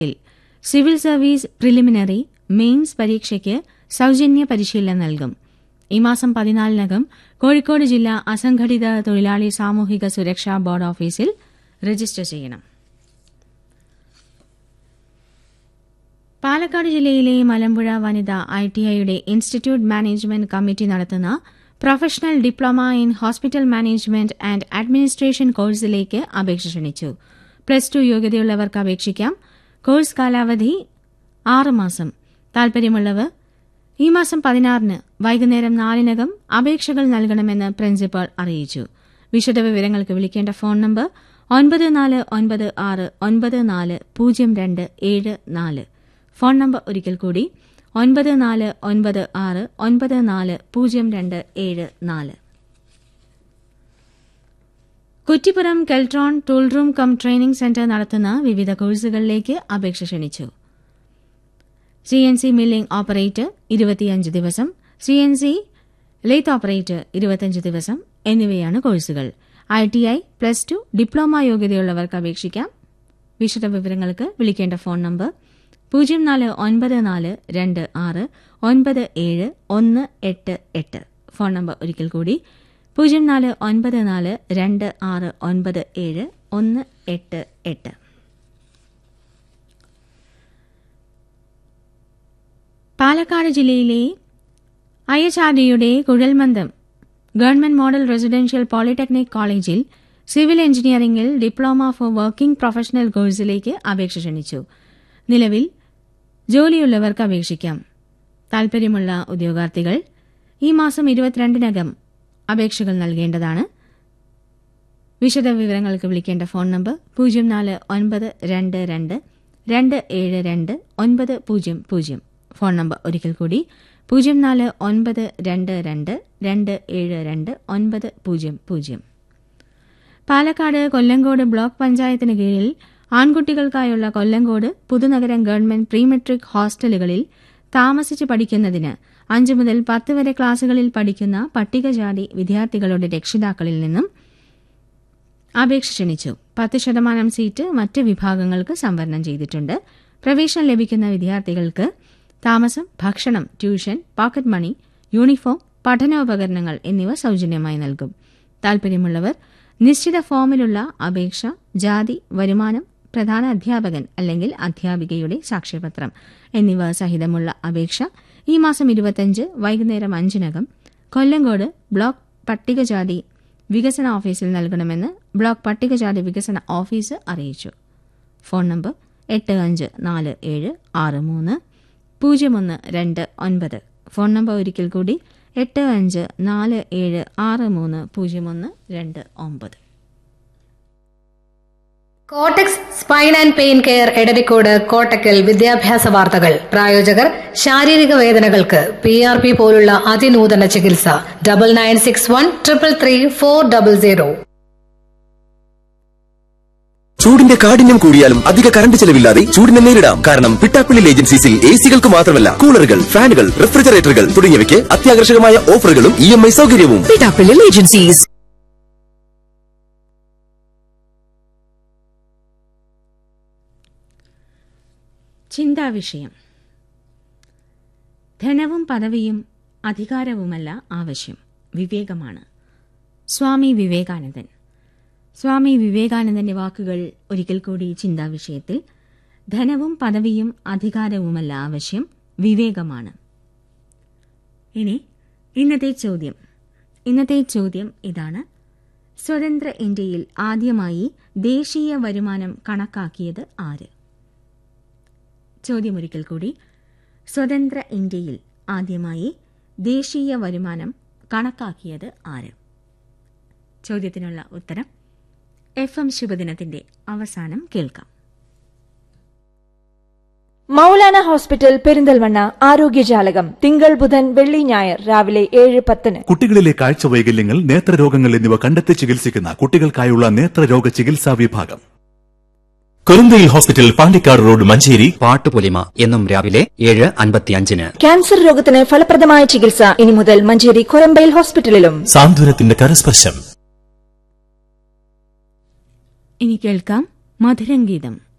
Civil service preliminary mains പരീക്ഷയ്ക്ക് സൌജന്യ പരിശീലനം നൽകും ഈ മാസം പതിനാലിനകം കോഴിക്കോട് ജില്ലാ അസംഘടിത തൊഴിലാളി സാമൂഹിക സുരക്ഷാ ബോർഡ് ഓഫീസിൽ രജിസ്റ്റർ ചെയ്യണം പാലക്കാട് ജില്ലയിലെ മലമ്പുഴ വനിത ഐ ടി ഐയുടെ ഇൻസ്റ്റിറ്റ്യൂട്ട് മാനേജ്മെന്റ് കമ്മിറ്റി നടത്തുന്ന professional diploma in hospital management and administration കോഴ്സിലേക്ക് അപേക്ഷ ക്ഷണിച്ചു പ്ലസ് ടു യോഗ്യതയുള്ളവർക്ക് അപേക്ഷിക്കാം കോഴ്സ് കാലാവധി ആറ് മാസം താൽപര്യമുള്ളവർ ഈ മാസം പതിനാറിന് വൈകുന്നേരം നാലിനകം അപേക്ഷകൾ നൽകണമെന്ന് പ്രിൻസിപ്പൽ അറിയിച്ചു വിശദവിവരങ്ങൾക്ക് വിളിക്കേണ്ട ഫോൺ നമ്പർ ഒൻപത് നാല് ഒൻപത് ആറ് ഒൻപത് നാല് പൂജ്യം രണ്ട് ഏഴ് നാല് ഫോൺ നമ്പർ ഒരിക്കൽ കൂടി ഒൻപത് നാല് ഒൻപത് ആറ് ഒൻപത് നാല് പൂജ്യം രണ്ട് ഏഴ് നാല് Kuttippuram Keltron tool room cum training centre നടത്തുന്ന വിവിധ കോഴ്സുകളിലേക്ക് അപേക്ഷ ക്ഷണിച്ചു C N C milling operator ഇരുപത്തിയഞ്ച് ദിവസം C N C lathe operator ഇരുപത്തിയഞ്ച് ദിവസം എന്നിവയാണ് കോഴ്സുകൾ I T I plus two diploma യോഗ്യതയുള്ളവർക്ക് അപേക്ഷിക്കാം വിശദവിവരങ്ങൾക്ക് വിളിക്കേണ്ട ഫോൺ നമ്പർ പൂജ്യം നാല് ഒൻപത് നാല് രണ്ട് ആറ് ഒൻപത് ഏഴ് ഒന്ന് എട്ട് എട്ട് ഫോൺ നമ്പർ ഒരിക്കൽ കൂടി പൂജ്യം നാല് ഒൻപത് നാല് രണ്ട് ആറ് ഒൻപത് ഏഴ് ഒന്ന് എട്ട് എട്ട് പാലക്കാട് ജില്ലയിലെ അയ്യച്ചാടിയുടെ കുഴൽമന്ദം ഗവൺമെന്റ് മോഡൽ റെസിഡൻഷ്യൽ പോളിടെക്നിക് കോളേജിൽ സിവിൽ എഞ്ചിനീയറിംഗിൽ ഡിപ്ലോമ ഫോർ വർക്കിംഗ് പ്രൊഫഷണൽ കോഴ്സിലേക്ക് അപേക്ഷ ക്ഷണിച്ചു നിലവിൽ ജോലിയുള്ളവർക്ക് അപേക്ഷിക്കാം താൽപര്യമുള്ള ഉദ്യോഗാർത്ഥികൾ ഈ മാസം ഇരുപത്തിരണ്ടിനകം അപേക്ഷകൾ നൽകേണ്ടതാണ് വിശദവിവരങ്ങൾക്ക് വിളിക്കേണ്ട ഫോൺ നമ്പർ പൂജ്യം നാല് ഒൻപത് രണ്ട് രണ്ട് രണ്ട് ഏഴ് രണ്ട് ഒൻപത് പൂജ്യം പൂജ്യം ഫോൺ നമ്പർ ഒരിക്കൽ കൂടി പൂജ്യം നാല് ഒൻപത് രണ്ട് രണ്ട് രണ്ട് ഏഴ് രണ്ട് ഒൻപത് പൂജ്യം പൂജ്യം പാലക്കാട് കൊല്ലങ്കോട് ബ്ലോക്ക് പഞ്ചായത്തിന് കീഴിൽ ആൺകുട്ടികൾക്കായുള്ള Kollengode Puthunagaram government pre matric ഹോസ്റ്റലുകളിൽ താമസിച്ച് പഠിക്കുന്നതിന് അഞ്ച് മുതൽ പത്ത് വരെ ക്ലാസുകളിൽ പഠിക്കുന്ന പട്ടികജാതി വിദ്യാർത്ഥികളുടെ രക്ഷിതാക്കളിൽ നിന്നും അപേക്ഷ ക്ഷണിച്ചു പത്ത് ശതമാനം സീറ്റ് മറ്റ് വിഭാഗങ്ങൾക്ക് സംവരണം ചെയ്തിട്ടുണ്ട് പ്രവേശനം ലഭിക്കുന്ന വിദ്യാർത്ഥികൾക്ക് താമസം ഭക്ഷണം ട്യൂഷൻ പോക്കറ്റ് മണി യൂണിഫോം പഠനോപകരണങ്ങൾ എന്നിവ സൌജന്യമായി നൽകും താൽപര്യമുള്ളവർ നിശ്ചിത ഫോമിലുള്ള അപേക്ഷ ജാതി വരുമാനം പ്രധാന അധ്യാപകൻ അല്ലെങ്കിൽ അധ്യാപികയുടെ സാക്ഷ്യപത്രം എന്നിവ സഹിതമുള്ള അപേക്ഷ ഈ മാസം ഇരുപത്തിയഞ്ച് വൈകുന്നേരം അഞ്ചിനകം കൊല്ലങ്കോട് ബ്ലോക്ക് പട്ടികജാതി വികസന ഓഫീസിൽ നൽകണമെന്ന് ബ്ലോക്ക് പട്ടികജാതി വികസന ഓഫീസ് അറിയിച്ചു ഫോൺ നമ്പർ എട്ട് അഞ്ച് നാല് ഏഴ് ആറ് മൂന്ന് പൂജ്യം ഒന്ന് രണ്ട് ഒൻപത് ഫോൺ നമ്പർ ഒരിക്കൽ കൂടി എട്ട് അഞ്ച് നാല് ഏഴ് ആറ് മൂന്ന് പൂജ്യം ഒന്ന് രണ്ട് ഒമ്പത് cortex spine and pain care Edarikode Kottakkal വിദ്യാഭ്യാസ വാർത്തകൾ പ്രായോജകർ ശാരീരിക വേദനകൾക്ക് പി ആർ പി പോലുള്ള അതിനൂതന ചികിത്സ double nine six one triple three four double zero ചൂടിന്റെ കാഠിന്യം കൂടിയാലും അധിക കറണ്ട് ചെലവില്ലാതെ ചൂടിനെ നേരിടാം കാരണം പിട്ടാപ്പിള്ളി ഏജൻസീസിൽ എ സികൾക്ക് മാത്രമല്ല കൂളറുകൾ ഫാനുകൾ റെഫ്രിജറേറ്ററുകൾ തുടങ്ങിയവയ്ക്ക് അത്യാകർഷകമായ ഓഫറുകളും ഇ എം ഐ സൗകര്യവും Pitapillil Agencies. ചിന്താവിഷയം ധനവും പദവിയും അധികാരവുമല്ല ആവശ്യം വിവേകമാണ് സ്വാമി വിവേകാനന്ദൻ സ്വാമി വിവേകാനന്ദന്റെ വാക്കുകൾ ഒരിക്കൽ കൂടി ചിന്താവിഷയത്തിൽ ധനവും പദവിയും അധികാരവുമല്ല ആവശ്യം വിവേകമാണ് ഇനി ഇന്നത്തെ ചോദ്യം ഇന്നത്തെ ചോദ്യം ഇതാണ് സ്വതന്ത്ര ഇന്ത്യയിൽ ആദ്യമായി ദേശീയ വരുമാനം കണക്കാക്കിയത് ആര് ചോദ്യമൊരിക്കൽ കൂടി സ്വതന്ത്ര ഇന്ത്യയിൽ ആദ്യമായി ദേശീയ വരുമാനം കണക്കാക്കിയത് ആര് ചോദ്യത്തിനുള്ള ഉത്തരം എഫ് എം ശുഭദിനത്തിന്റെ അവസാനം കേൾക്കാം മൗലാന ഹോസ്പിറ്റൽ പെരിന്തൽമണ്ണ ആരോഗ്യജാലകം തിങ്കൾ ബുധൻ വെള്ളി ഞായർ രാവിലെ ഏഴ് പത്തിന് കുട്ടികളിലെ കാഴ്ച വൈകല്യങ്ങൾ നേത്രരോഗങ്ങൾ എന്നിവ കണ്ടെത്തി ചികിത്സിക്കുന്ന കുട്ടികൾക്കായുള്ള നേത്രരോഗ ചികിത്സാ വിഭാഗം കൊരന്തയിൽ ഹോസ്പിറ്റൽ പാണ്ടിക്കാട് റോഡ് മഞ്ചേരി പാട്ടുപൊലിമ എന്നും രാവിലെ ഏഴ് അൻപത്തിയഞ്ചിന് ക്യാൻസർ രോഗത്തിന് ഫലപ്രദമായ ചികിത്സ ഇനി മുതൽ മഞ്ചേരി കൊരമ്പയിൽ ഹോസ്പിറ്റലിലും സാന്ത്വനത്തിന്റെ കരസ്പർശം ഇനി കേൾക്കാം മധുരം ഗീതം